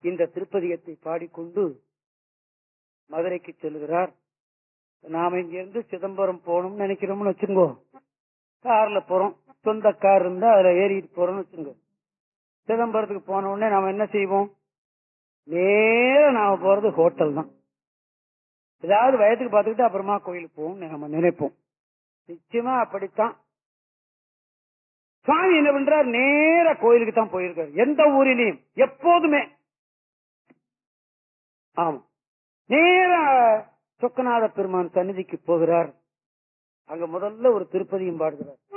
இந்த திருப்பதிகத்தை பாடிக்கொண்டு மதுரைக்கு செல்கிறார் நாம இங்க இருந்து சிதம்பரம் போகணும்னு நினைக்கிறோம்னு வச்சுங்கோ கார்ல போறோம் சொந்த கார் இருந்தா அதுல ஏறிட்டு போறோம்னு வச்சுங்க சிதம்பரத்துக்கு போன உடனே நாம என்ன செய்வோம் நேரா நாம போறது ஹோட்டல் தான் ஏதாவது வயதுக்கு பார்த்துக்கிட்டு அப்புறமா கோயிலுக்கு போவோம் நாம நினைப்போம் நிச்சயமா அப்படித்தான் சுவாமி என்ன பண்றார் நேரா கோயிலுக்கு தான் போயிருக்காரு எந்த ஊரிலையும் எப்போதுமே ஆமா நேரா சொக்கநாத பெருமான் சந்நிதிக்கு போகிறார் அங்க முதல்ல ஒரு திருப்பதியும் பாடுகிறார்